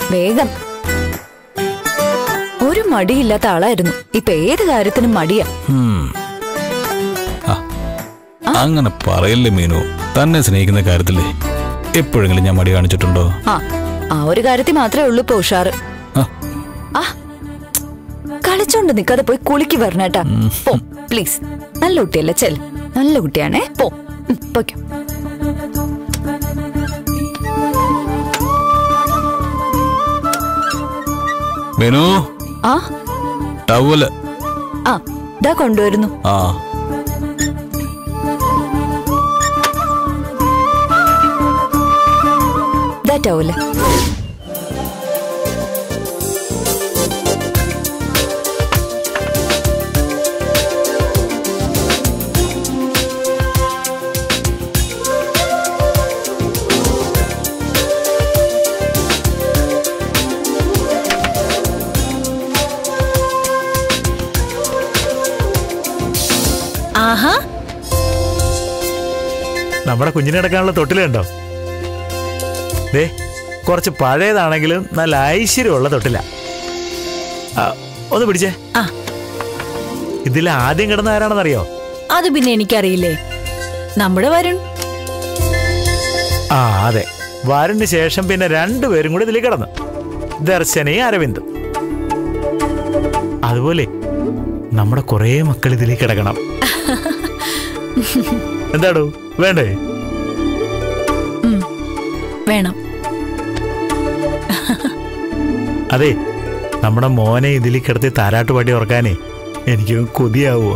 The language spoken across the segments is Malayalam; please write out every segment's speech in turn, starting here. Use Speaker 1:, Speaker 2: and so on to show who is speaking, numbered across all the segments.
Speaker 1: വേഗം ഒരു മടിയില്ലാത്ത ആളായിരുന്നു ഇപ്പൊ ഏത് കാര്യത്തിനും മടിയാ
Speaker 2: ഉം. ആ, അങ്ങനെ പറയല്ലേ മീനു തന്നെ സ്നേഹിക്കുന്ന കാര്യത്തില്ലേ എപ്പോഴെങ്കിലും ഞാൻ മടി കാണിച്ചിട്ടുണ്ടോ
Speaker 1: ആ ആ ഒരു കാര്യത്തിൽ മാത്രമേ ഉള്ളൂ ഇപ്പൊ ഉഷാറ്
Speaker 2: ആ,
Speaker 1: ആ കളിച്ചോണ്ട് നിക്കാതെ പോയി കുളിക്ക് വരണേട്ടാ പോ പ്ലീസ് നല്ല കുട്ടിയല്ലേ ചെൽ നല്ല കുട്ടിയാണേ പോ ഉം, പൊയ്ക്കോ
Speaker 2: മീനു
Speaker 1: ആ
Speaker 2: ടവല്
Speaker 1: ആ ഇതാ കൊണ്ടുവരുന്നു
Speaker 2: ആ
Speaker 1: ഇതാ ടൗല്
Speaker 3: ആഹാ
Speaker 4: നമ്മുടെ കുഞ്ഞിനെ കിടക്കാനുള്ള തൊട്ടിലുണ്ടോ ദേ കുറച്ച് പഴയതാണെങ്കിലും നല്ല ഐശ്വര്യമുള്ള തൊട്ടില ഒന്ന് പിടിച്ചേ
Speaker 3: ആ
Speaker 4: ഇതിൽ ആദ്യം കിടന്ന ആരാണെന്നറിയോ
Speaker 3: അത് പിന്നെ എനിക്കറിയില്ലേ നമ്മുടെ വരുൺ
Speaker 4: ആ അതെ വരുണിന് ശേഷം പിന്നെ രണ്ടുപേരും കൂടി ഇതിൽ കിടന്നു ദർശനയും അരവിന്ദും അതുപോലെ നമ്മുടെ കുറേ മക്കൾ ഇതിൽ കിടക്കണം എന്താടോ വേണ്ടേ
Speaker 3: വേണം
Speaker 4: അതെ നമ്മുടെ മോനെ ഇതിൽ കിടത്തി താരാട്ട് പാടി ഉറക്കാനേ എനിക്ക് കൊതിയാവുക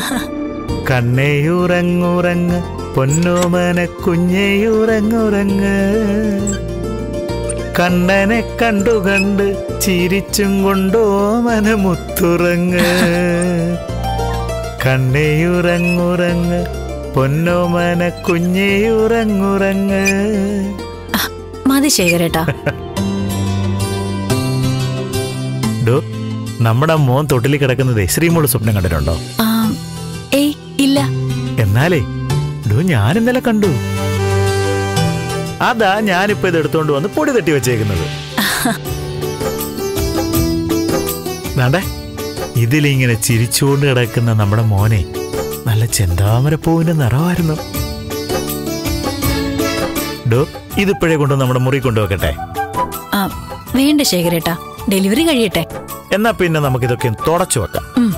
Speaker 4: കണ്ണേയുറങ്ങുറങ്ങ് പൊന്നോമന കുഞ്ഞേയുറങ്ങുറങ്ങ് കണ്ണനെ കണ്ടു കണ്ട് ചിരിച്ചും കൊണ്ടോ മനമുത്തുറങ്ങ് കണ്ണേയുറങ്ങുറങ്ങ് പൊന്നോമന കുഞ്ഞേയുറങ്ങുറങ്ങ്
Speaker 3: ആ, മതി ശേഖരേട്ടാ
Speaker 4: ഡോ നമ്മുടെ മോൻ തൊട്ടിൽ കിടക്കുന്നതേ ശ്രീമോള് സ്വപ്നം കണ്ടിട്ടുണ്ടോ
Speaker 3: ആ, ഏയ് ഇല്ല
Speaker 4: എന്നാലേ ഡോ ഞാൻ ഇന്നലെ കണ്ടു അതാ ഞാനിപ്പോ ഇത് എടുത്തോണ്ട് വന്ന് പൊടി തട്ടി വെച്ചേക്കുന്നത് വേണ്ടേ ഇതിലിങ്ങനെ ചിരിച്ചുകൊണ്ട് കിടക്കുന്ന നമ്മുടെ മോനെ നല്ല ചെന്താമരപ്പൂവിന്റെ നിറമായിരുന്നു ഡോ ഇതിപ്പോഴേ കൊണ്ട് നമ്മുടെ മുറി കൊണ്ടുവെക്കട്ടെ
Speaker 3: ആ, വേണ്ട ശേഖരേട്ടാ ഡെലിവറി കഴിയട്ടെ
Speaker 4: എന്നാ പിന്നെ നമുക്കിതൊക്കെ തുടച്ചു വെക്കാം
Speaker 3: ഉം.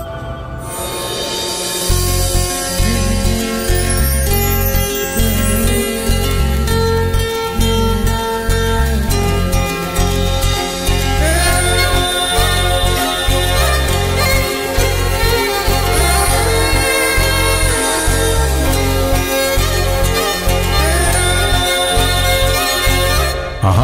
Speaker 2: ആഹാ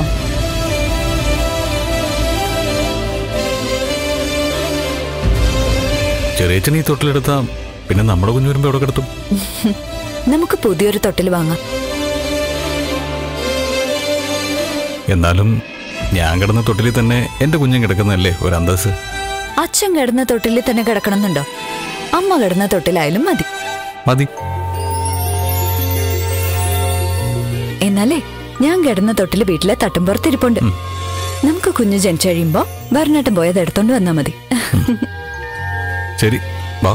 Speaker 2: ചെറിയച്ചൻ ഈ തൊട്ടിലെടുത്താ പിന്നെ നമ്മുടെ കുഞ്ഞു വരുമ്പോ എവിടെ കിടത്തും
Speaker 1: നമുക്ക് പുതിയൊരു തൊട്ടിൽ വാങ്ങാം
Speaker 2: എന്നാലും ഞാൻ കിടന്ന തൊട്ടിലിൽ തന്നെ എന്റെ കുഞ്ഞും കിടക്കുന്നതല്ലേ ഒരു അന്തസ്
Speaker 1: അച്ഛൻ കിടന്ന തൊട്ടിലിൽ തന്നെ കിടക്കണമെന്നുണ്ടോ അമ്മ കിടന്ന തൊട്ടിലായാലും മതി
Speaker 2: മതി
Speaker 1: എന്നാലേ ഞാൻ കിടന്ന തൊട്ടില് വീട്ടിലെ തട്ടുംപുറത്തിരിപ്പുണ്ട് നമുക്ക് കുഞ്ഞു ജനിച്ചു കഴിയുമ്പോ ഭരണട്ടം പോയത് എടുത്തോണ്ട് വന്നാ മതി
Speaker 2: ശരി വാ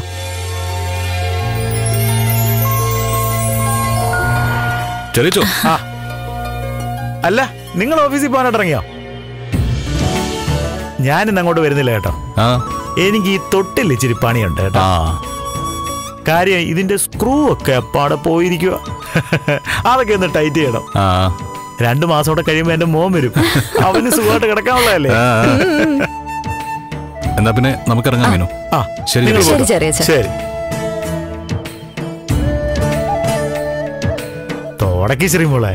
Speaker 2: ചെറിയച്ചോ
Speaker 4: ആ അല്ല നിങ്ങൾ ഓഫീസിൽ പോകാനായിട്ട് ഇറങ്ങിയോ ഞാനിന്ന് അങ്ങോട്ട് വരുന്നില്ല കേട്ടോ
Speaker 2: ആ
Speaker 4: എനിക്ക് ഈ തൊട്ടിൽ ഇച്ചിരി പണിയുണ്ട് കേട്ടോ
Speaker 2: ആ
Speaker 4: കാര്യം ഇതിന്റെ സ്ക്രൂ ഒക്കെ അപ്പാടെ പോയിരിക്കുക അതൊക്കെ ഒന്ന് ടൈറ്റ് ചെയ്യണം
Speaker 2: ആ
Speaker 4: രണ്ടു മാസം കൂടെ കഴിയുമ്പോ എന്റെ മോൻ വരും അവന് സുഖമായിട്ട് കിടക്കാനുള്ളതല്ലേ
Speaker 2: ആ. എന്നാ പിന്നെ നമുക്കിറങ്ങാം മീനു
Speaker 4: ആ
Speaker 2: ശരി,
Speaker 4: നിങ്ങൾ
Speaker 1: ശരി,
Speaker 4: പോകൂ.
Speaker 1: ചെറിയച്ഛൻ.
Speaker 4: ശരി തോടക്കി ശ്രീമോളെ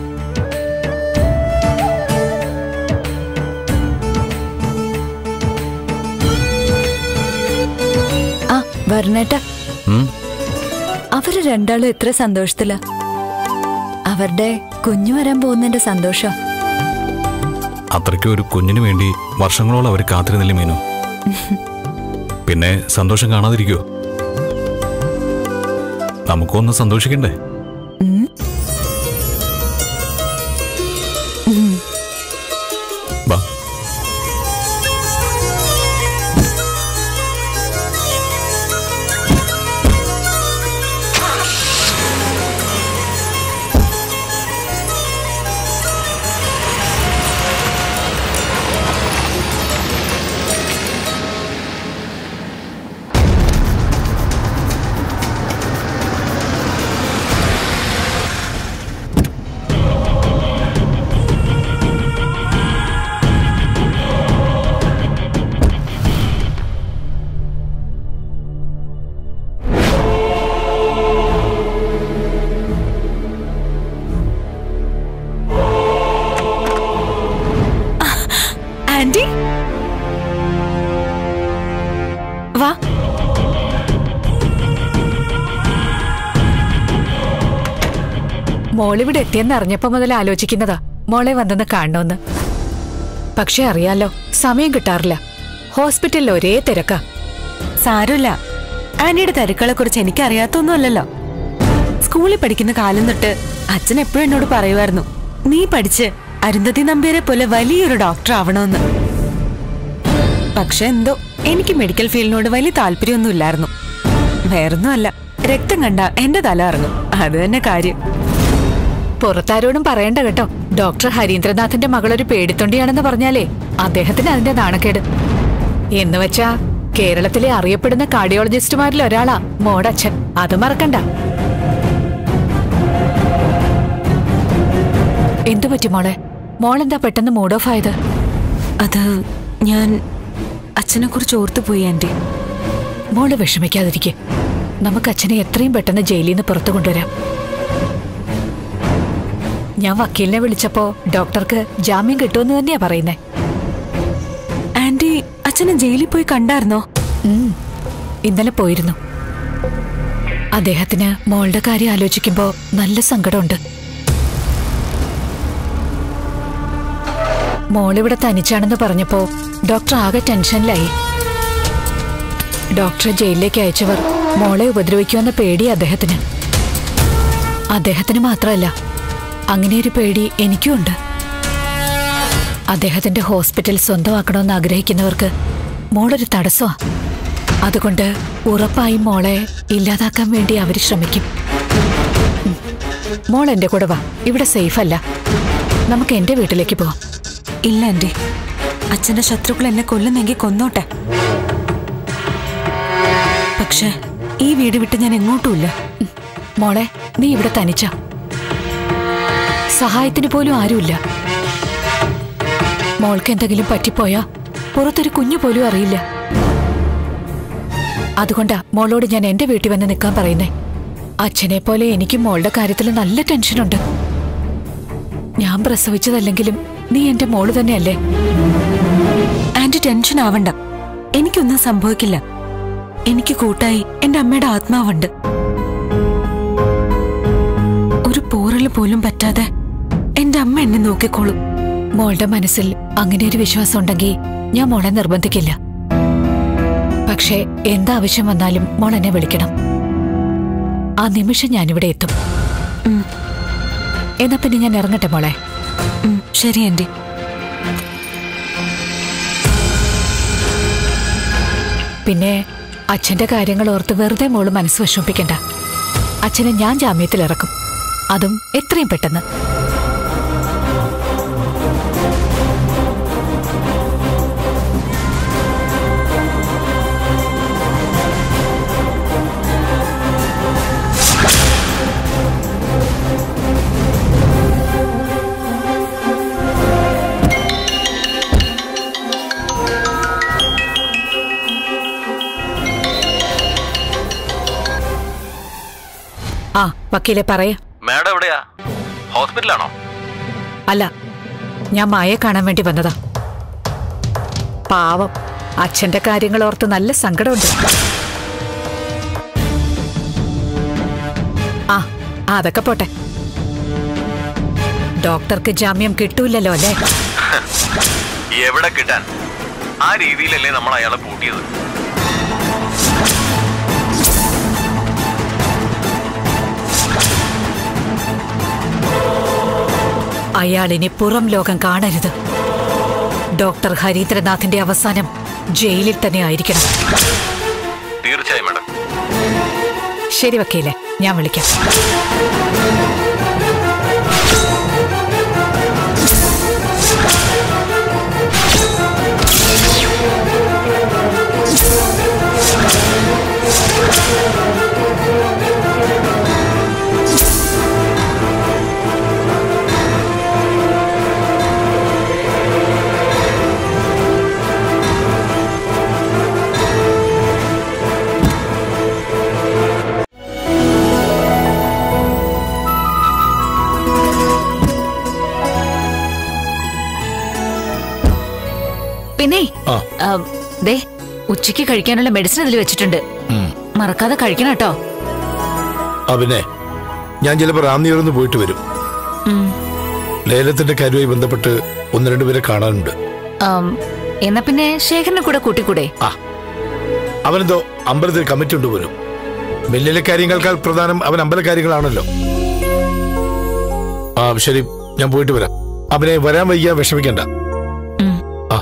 Speaker 1: ആ ഭരണേട്ട
Speaker 2: ഉം.
Speaker 1: അവര് രണ്ടാളും എത്ര സന്തോഷത്തില അവരുടെ കുഞ്ഞു വരാൻ പോകുന്നതിന്റെ സന്തോഷം
Speaker 2: അത്രയ്ക്ക് ഒരു കുഞ്ഞിന് വേണ്ടി വർഷങ്ങളോളം അവർ കാത്തിരുന്നില്ല മീനു പിന്നെ സന്തോഷം കാണാതിരിക്കോ നമുക്കൊന്ന് സന്തോഷിക്കണ്ടേ
Speaker 1: ഉം. ഉം.
Speaker 2: വാ
Speaker 5: മോളിവിടെ എത്തിയെന്ന് അറിഞ്ഞപ്പോ മുതൽ ആലോചിക്കുന്നതാ മോളെ വന്നെന്ന് കാണണമെന്ന് പക്ഷെ അറിയാലോ സമയം കിട്ടാറില്ല ഹോസ്പിറ്റലിൽ ഒരേ തിരക്കാ
Speaker 6: സാരമില്ല ആന്റിയുടെ തിരക്കുകളെ കുറിച്ച് എനിക്ക് അറിയാത്തൊന്നുമല്ലല്ലോ സ്കൂളിൽ പഠിക്കുന്ന കാലം തൊട്ട് അച്ഛൻ എപ്പോഴും എന്നോട് പറയുമായിരുന്നു നീ പഠിച്ച് അരുന്ധതി നമ്പ്യാരെ പോലെ വലിയൊരു ഡോക്ടർ ആവണമെന്ന് പക്ഷെ എന്തോ എനിക്ക് മെഡിക്കൽ ഫീൽഡിനോട് വലിയ താല്പര്യമൊന്നുമില്ലായിരുന്നു വേറൊന്നുമല്ല രക്തം കണ്ട എന്റെ തല ഇറങ്ങും അത് തന്നെ കാര്യം
Speaker 5: പുറത്താരോടും പറയണ്ട കേട്ടോ ഡോക്ടർ ഹരീന്ദ്രനാഥിന്റെ മകളൊരു പേടിത്തൊണ്ടിയാണെന്ന് പറഞ്ഞാലേ അദ്ദേഹത്തിന് അതിന്റെ നാണക്കേട് എന്ന് വെച്ചാ കേരളത്തിലെ അറിയപ്പെടുന്ന കാർഡിയോളജിസ്റ്റുമാരിൽ ഒരാളാ മോടച്ഛൻ അത് മറക്കണ്ട എന്തു പറ്റി മോളെ മോളെന്താ പെട്ടെന്ന് മൂഡ് ഓഫ് ആയത്
Speaker 6: അത് ഞാൻ അച്ഛനെ കുറിച്ച് ഓർത്തുപോയി ആന്റി
Speaker 5: മോള് വിഷമിക്കാതിരിക്കെ നമുക്ക് അച്ഛനെ എത്രയും പെട്ടെന്ന് ജയിലിൽ നിന്ന് പുറത്തു കൊണ്ടുവരാം ഞാൻ വക്കീലിനെ വിളിച്ചപ്പോ ഡോക്ടർക്ക് ജാമ്യം കിട്ടുമെന്ന് തന്നെയാ പറയുന്നേ
Speaker 6: ആന്റി അച്ഛനെ ജയിലിൽ പോയി കണ്ടായിരുന്നോ
Speaker 5: ഉം. ഇന്നലെ പോയിരുന്നു അദ്ദേഹത്തിന് മോളുടെ കാര്യം ആലോചിക്കുമ്പോ നല്ല സങ്കടമുണ്ട് മോളിവിടെ തനിച്ചാണെന്ന് പറഞ്ഞപ്പോ ഡോക്ടർ ആകെ ടെൻഷനിലായി ഡോക്ടറെ ജയിലിലേക്ക് അയച്ചവർ മോളെ ഉപദ്രവിക്കുമെന്ന പേടി അദ്ദേഹത്തിന് അദ്ദേഹത്തിന് മാത്രമല്ല അങ്ങനെയൊരു പേടി എനിക്കും ഉണ്ട് അദ്ദേഹത്തിന്റെ ഹോസ്പിറ്റൽ സ്വന്തമാക്കണമെന്ന് ആഗ്രഹിക്കുന്നവർക്ക് മോളൊരു തടസ്സമാ അതുകൊണ്ട് ഉറപ്പായും മോളെ ഇല്ലാതാക്കാൻ വേണ്ടി അവർ ശ്രമിക്കും ഉം. മോൾ എന്റെ കൂടെ വാ ഇവിടെ സേഫ് അല്ല നമുക്ക് എന്റെ വീട്ടിലേക്ക് പോവാം
Speaker 6: ഇല്ല ആന്റി അച്ഛന്റെ ശത്രുക്കൾ എന്നെ കൊല്ലുന്നെങ്കിൽ കൊന്നോട്ടെ പക്ഷെ ഈ വീട് വിട്ട് ഞാൻ എങ്ങോട്ടുമില്ല
Speaker 5: ഉം. മോളെ നീ ഇവിടെ തനിച്ച സഹായത്തിന് പോലും ആരുമില്ല മോൾക്ക് എന്തെങ്കിലും പറ്റിപ്പോയാ പുറത്തൊരു കുഞ്ഞു പോലും അറിയില്ല അതുകൊണ്ടാ മോളോട് ഞാൻ എന്റെ വീട്ടിൽ വന്ന് നിൽക്കാൻ പറയുന്നേ അച്ഛനെ പോലെ എനിക്കും മോളുടെ കാര്യത്തിൽ നല്ല ടെൻഷനുണ്ട് ഞാൻ പ്രസവിച്ചതല്ലെങ്കിലും നീ എന്റെ മോള് തന്നെയല്ലേ
Speaker 6: ആന്റി ടെൻഷൻ ആവണ്ട എനിക്കൊന്നും സംഭവിക്കില്ല എനിക്ക് കൂട്ടായി എന്റെ അമ്മയുടെ ആത്മാവുണ്ട് ഒരു പോറല് പോലും പറ്റാതെ എന്റെ അമ്മ എന്നെ നോക്കിക്കോളും
Speaker 5: മോളുടെ മനസ്സിൽ അങ്ങനെ ഒരു വിശ്വാസം ഉണ്ടെങ്കിൽ ഞാൻ മോളെ നിർബന്ധിക്കില്ല പക്ഷേ എന്താവശ്യം വന്നാലും മോൾ എന്നെ വിളിക്കണം ആ നിമിഷം ഞാനിവിടെ എത്തും
Speaker 6: ഉം.
Speaker 5: എന്നാ പിന്നെ ഞാൻ ഇറങ്ങട്ടെ മോളെ
Speaker 6: ഉം, ശരി ആന്റി
Speaker 5: പിന്നെ അച്ഛന്റെ കാര്യങ്ങൾ ഓർത്ത് വെറുതെ മോള് മനസ്സ് വിഷമിപ്പിക്കണ്ട അച്ഛനെ ഞാൻ ജാമ്യത്തിൽ ഇറക്കും അതും എത്രയും പെട്ടെന്ന് ആ വക്കീലെ പറയാ
Speaker 2: മാഡം എവിടെയാ ഹോസ്പിറ്റലാണോ
Speaker 5: അല്ല ഞാൻ മായെ കാണാൻ വേണ്ടി വന്നതാ പാവം അച്ഛന്റെ കാര്യങ്ങൾ ഓർത്ത് നല്ല സങ്കടമുണ്ട് ആ അതൊക്കെ പോട്ടെ ഡോക്ടർക്ക് ജാമ്യം കിട്ടൂലല്ലോ അല്ലേ
Speaker 2: എവിടെ കിട്ടാൻ ആ രീതിയിലല്ലേ നമ്മൾ അയാളെ പൂട്ടിയത്
Speaker 5: അയാൾ ഇനി പുറം ലോകം കാണരുത് ഡോക്ടർ ഹരീന്ദ്രനാഥിന്റെ അവസാനം ജയിലിൽ തന്നെ ആയിരിക്കണം
Speaker 2: തീർച്ചയായും മാഡം
Speaker 5: ശരി വക്കീലെ ഞാൻ വിളിക്കാം പിന്നെ
Speaker 2: ആ.
Speaker 5: ആ, ദേ ഉച്ചയ്ക്ക് കഴിക്കാനുള്ള മെഡിസിൻ അതിൽ വെച്ചിട്ടുണ്ട് മറക്കാതെ കഴിക്കണം കേട്ടോ
Speaker 7: ആ പിന്നെ ഞാൻ ചിലപ്പോൾ റാന്നിയൂർന്ന് പോയിട്ട് വരും ലേലത്തിന്റെ കാര്യവുമായി ബന്ധപ്പെട്ട് ഒന്ന് രണ്ടുപേരെ കാണാനുണ്ട്
Speaker 5: ആം, എന്നാ പിന്നെ ശേഖരനെ കൂടെ കൂട്ടിക്കൂടെ
Speaker 7: ആ അവനെന്തോ അമ്പലത്തിൽ കമ്മിറ്റി ഉണ്ട് പോലും മില്ലിലെ കാര്യങ്ങൾക്കാൾ പ്രധാനം അവൻ അമ്പല കാര്യങ്ങളാണല്ലോ ആ ശരി ഞാൻ പോയിട്ട് വരാം അവനെ വരാൻ വയ്യ വിഷമിക്കണ്ട ആ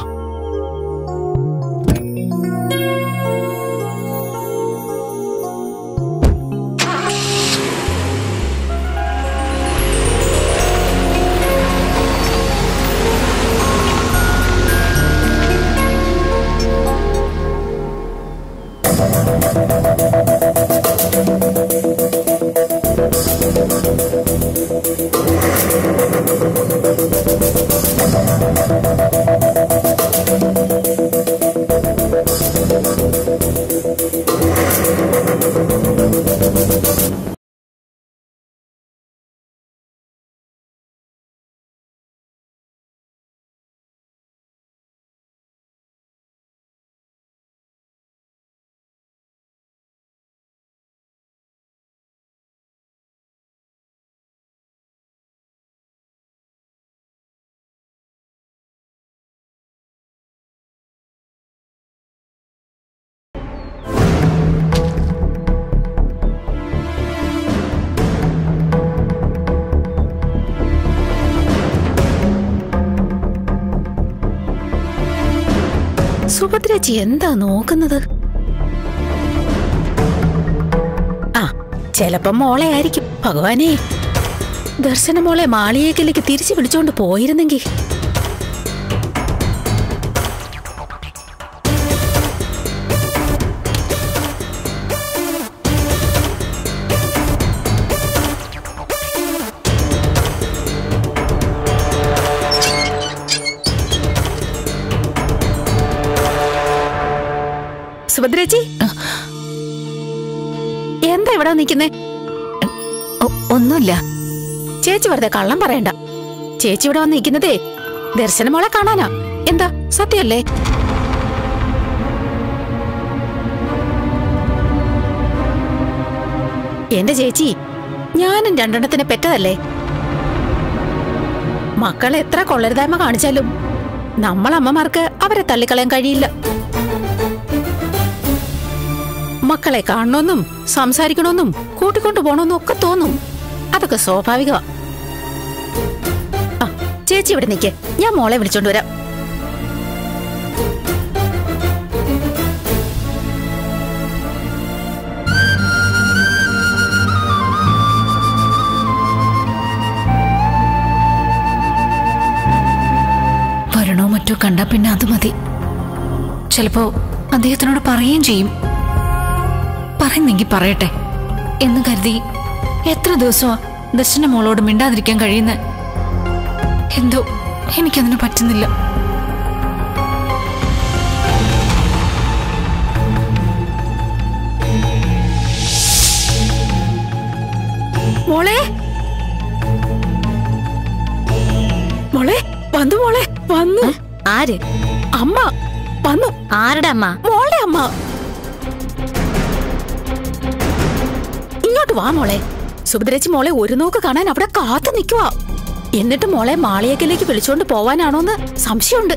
Speaker 5: സുഭദ്രേച്ചി എന്താ നോക്കുന്നത് ആ ചെലപ്പം മോളെ ആയിരിക്കും ഭഗവാനെ ദർശന മോളെ മാളിയേക്കലേക്ക് തിരിച്ചു വിളിച്ചോണ്ട് പോയിരുന്നെങ്കിൽ സുഭദ്രേച്ചി എന്താ ഇവിടെ നിൽക്കുന്നേ ഒന്നുമില്ല ചേച്ചി വെറുതെ കള്ളം പറയണ്ട ചേച്ചി ഇവിടെ വന്ന് നിൽക്കുന്നതേ ദർശനമോളെ കാണാനാ എന്താ സത്യമല്ലേ എന്റെ ചേച്ചി ഞാനും രണ്ടെണ്ണത്തിനെ പെറ്റതല്ലേ മക്കൾ എത്ര കൊള്ളരുതായ്മ കാണിച്ചാലും നമ്മൾ അമ്മമാർക്ക് അവരെ തള്ളിക്കളയാൻ കഴിയില്ല മക്കളെ കാണണമെന്നും സംസാരിക്കണമെന്നും കൂട്ടിക്കൊണ്ടു പോണമെന്നും ഒക്കെ തോന്നും അതൊക്കെ സ്വാഭാവികമാ ആ, ചേച്ചി ഇവിടെ നിൽക്കേ ഞാൻ മോളെ വിളിച്ചോണ്ട് വരാം
Speaker 3: വരണോ മറ്റോ കണ്ടാ പിന്നെ അത് മതി ചിലപ്പോ അദ്ദേഹത്തിനോട് പറയുകയും ചെയ്യും പറയുന്നെങ്കിൽ പറയട്ടെ എന്ന് കരുതി എത്ര ദിവസമാ ദർശന മോളോട് മിണ്ടാതിരിക്കാൻ കഴിയുന്ന എന്തോ എനിക്കതിന് പറ്റുന്നില്ല
Speaker 5: മോളെ മോളെ വന്നു മോളെ വന്നു
Speaker 1: ആര്
Speaker 5: അമ്മ വന്നു
Speaker 1: ആരുടെ അമ്മ
Speaker 5: മോളുടെ അമ്മ ഇങ്ങോട്ട് വാ മോളെ സുഭദ്രച്ചി മോളെ ഒരു നോക്ക് കാണാൻ അവിടെ കാത്തു നിൽക്കുവാ എന്നിട്ട് മോളെ മാളിയേക്കലേക്ക് വിളിച്ചോണ്ട് പോവാനാണോന്ന് സംശയമുണ്ട്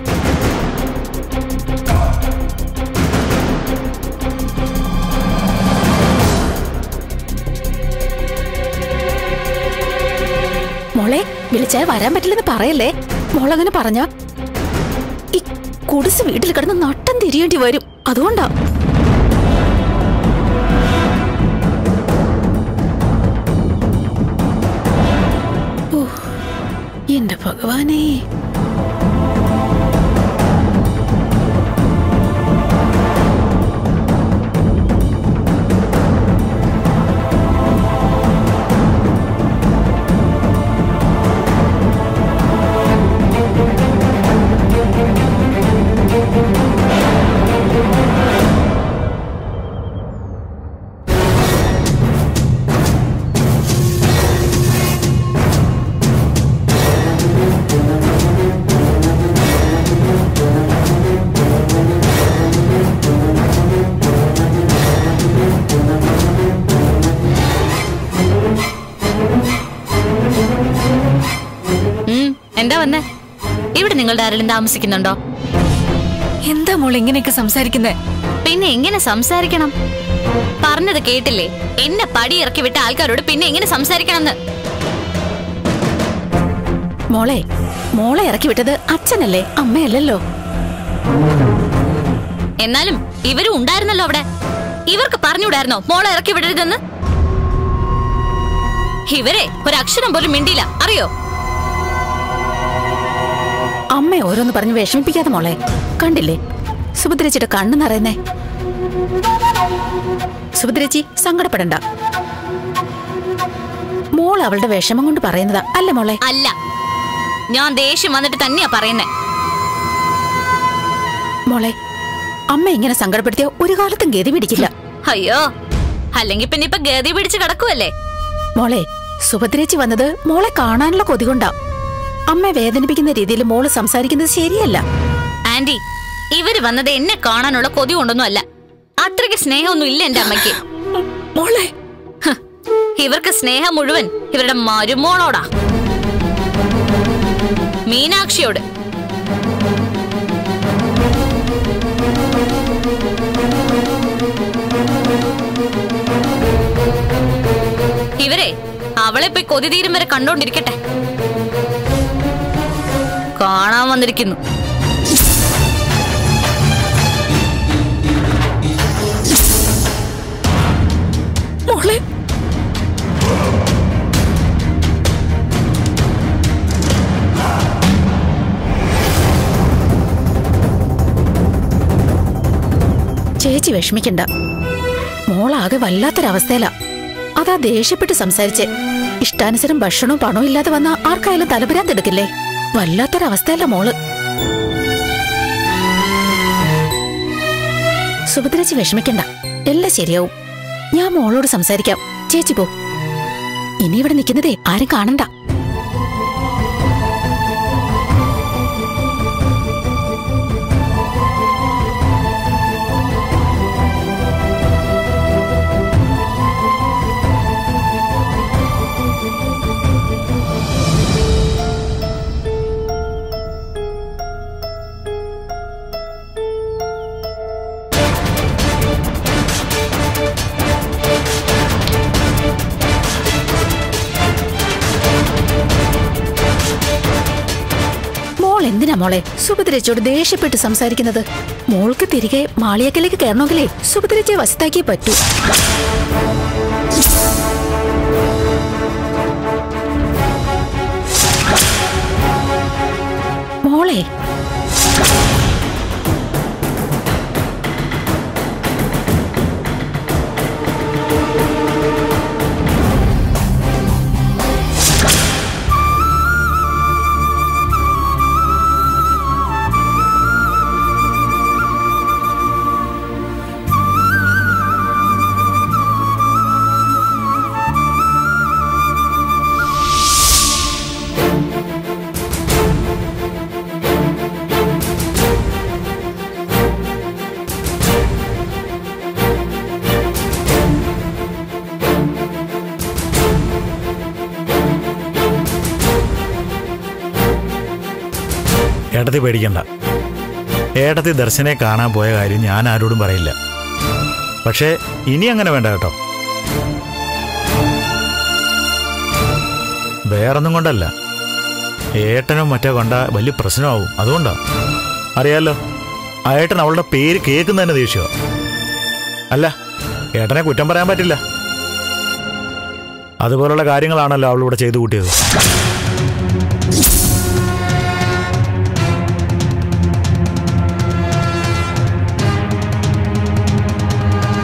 Speaker 5: മോളെ വിളിച്ചാൽ വരാൻ പറ്റില്ലെന്ന് പറയല്ലേ മോളങ്ങനെ പറഞ്ഞ ഈ കുടിസ് വീട്ടിൽ കിടന്ന് നട്ടം തിരിയേണ്ടി വരും അതുകൊണ്ടാ ഓ, എന്റെ ഭഗവാനേ
Speaker 8: എന്താ വന്നേ ഇവിടെ നിങ്ങളുടെ ആരെങ്കിലും താമസിക്കുന്നുണ്ടോ
Speaker 6: എന്താ മോൾ ഇങ്ങനെയൊക്കെ സംസാരിക്കുന്നേ
Speaker 8: പിന്നെ എങ്ങനെ സംസാരിക്കണം പറഞ്ഞത് കേട്ടില്ലേ എന്നെ പടി ഇറക്കി വിട്ട ആൾക്കാരോട് പിന്നെ എങ്ങനെ സംസാരിക്കണമെന്ന്
Speaker 5: മോളെ മോളെ ഇറക്കി വിട്ടത് അച്ഛനല്ലേ അമ്മയല്ലല്ലോ
Speaker 8: എന്നാലും ഇവരും ഉണ്ടായിരുന്നല്ലോ അവിടെ ഇവർക്ക് പറഞ്ഞുവിടായിരുന്നോ മോളെ ഇറക്കി വിടരുതെന്ന് ഇവരെ ഒരക്ഷരം പോലും മിണ്ടിയില്ല അറിയോ
Speaker 5: അമ്മ ഓരോന്ന് പറഞ്ഞ് വിഷമിപ്പിക്കാതെ മോളെ കണ്ടില്ലേ സുഭദ്രച്ചിയുടെ കണ്ണു നിറയുന്നേ സുഭദ്രച്ചി സങ്കടപ്പെടണ്ട മോൾ അവളുടെ വിഷമം കൊണ്ട് പറയുന്നതാ അല്ല മോളെ
Speaker 8: അല്ല ഞാൻ ദേഷ്യം വന്നിട്ട് തന്നെയാ പറയുന്നേ
Speaker 5: മോളെ അമ്മ ഇങ്ങനെ സങ്കടപ്പെടുത്തിയ ഒരു കാലത്തും ഗതി പിടിക്കില്ല
Speaker 8: അയ്യോ അല്ലെങ്കിൽ പിന്നെ ഇപ്പൊ ഗതി പിടിച്ച് കിടക്കുവല്ലേ
Speaker 5: മോളെ സുഭദ്രേച്ചി വന്നത് മോളെ കാണാനുള്ള കൊതി കൊണ്ടാ അമ്മ വേദനിപ്പിക്കുന്ന രീതിയിൽ മോള് സംസാരിക്കുന്നത് ശരിയല്ല
Speaker 8: ആന്റി ഇവര് വന്നത് എന്നെ കാണാനുള്ള കൊതി കൊണ്ടൊന്നും അല്ല അത്രയ്ക്ക് സ്നേഹമൊന്നും ഇല്ല എന്റെ അമ്മയ്ക്ക്
Speaker 5: മോളെ
Speaker 8: ഹ്, ഇവർക്ക് സ്നേഹം മുഴുവൻ ഇവരുടെ മരുമോളോടാ മീനാക്ഷിയോട് ഇവരെ അവളെ പോയി കൊതി തീരും വരെ കണ്ടോണ്ടിരിക്കട്ടെ കാണാൻ വന്നിരിക്കുന്നു
Speaker 5: മോളെ ചേച്ചി വിഷമിക്കണ്ട മോളാകെ വല്ലാത്തൊരവസ്ഥയിലാ അതാ ദേഷ്യപ്പെട്ട് സംസാരിച്ച് ഇഷ്ടാനുസരം ഭക്ഷണവും പണവും ഇല്ലാതെ വന്ന ആർക്കായാലും തലപുരാന്തെടുക്കില്ലേ വല്ലാത്തൊരവസ്ഥയല്ല മോള് സുഭദ്രച്ചി വിഷമിക്കണ്ട എല്ലാം ശരിയാവും ഞാൻ മോളോട് സംസാരിക്കാം ചേച്ചി പോ ഇനി ഇവിടെ നിൽക്കുന്നതേ ആരും കാണണ്ട മോൾ എന്തിനാ മോളെ സുഭദ്രച്ചോട് ദേഷ്യപ്പെട്ട് സംസാരിക്കുന്നത് മോൾക്ക് തിരികെ മാളിയക്കലേക്ക് കയറണമെങ്കിലേ സുഭദ്രച്ചയെ വശത്താക്കിയേ പറ്റൂ മോളെ
Speaker 4: ഏട്ടത്തി പേടിക്കണ്ട ഏട്ടത്തി ദർശനെ കാണാൻ പോയ കാര്യം ഞാൻ ആരോടും പറയില്ല പക്ഷേ ഇനി അങ്ങനെ വേണ്ട കേട്ടോ വേറൊന്നും കൊണ്ടല്ല ഏട്ടനോ മറ്റോ കണ്ട വലിയ പ്രശ്നമാവും അതുകൊണ്ടാ അറിയാലോ ആ ഏട്ടൻ അവളുടെ പേര് കേൾക്കുന്നതന്നെ ദേഷ്യമോ അല്ല ഏട്ടനെ കുറ്റം പറയാൻ പറ്റില്ല അതുപോലുള്ള കാര്യങ്ങളാണല്ലോ അവളിവിടെ ചെയ്തു കൂട്ടിയത്